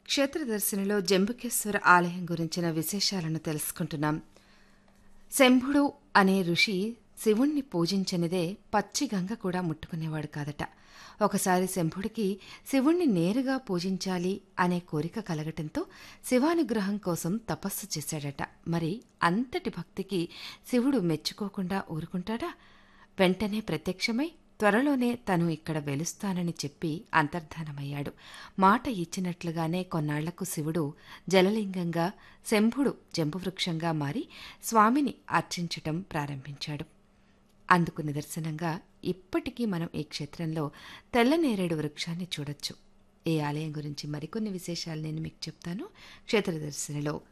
క్షేత్రదర్శినిలో జంబుకేశ్వర ఆలయం గురించిన విశేషాలను తెలుసుకుంటున్నాం శంభుడు అనే ఋషి శివుణ్ణి పూజించనిదే పచ్చి గంగ కూడా ముట్టుకునేవాడు కాదట ఒకసారి శంభుడికి శివుణ్ణి నేరుగా పూజించాలి అనే కోరిక కలగటంతో శివానుగ్రహం కోసం తపస్సు చేశాడట మరి అంతటి భక్తికి శివుడు మెచ్చుకోకుండా ఊరుకుంటాడా వెంటనే ప్రత్యక్షమై త్వరలోనే తను ఇక్కడ వెలుస్తానని చెప్పి అంతర్ధానమయ్యాడు మాట ఇచ్చినట్లుగానే కొన్నాళ్లకు శివుడు జలలింగంగా శంభుడు జంబువృక్షంగా మారి స్వామిని అర్చించటం ప్రారంభించాడు అందుకు నిదర్శనంగా ఇప్పటికీ మనం ఈ క్షేత్రంలో తెల్లనేరేడు వృక్షాన్ని చూడొచ్చు ఈ ఆలయం గురించి మరికొన్ని విశేషాలు నేను మీకు చెప్తాను క్షేత్రదర్శినిలో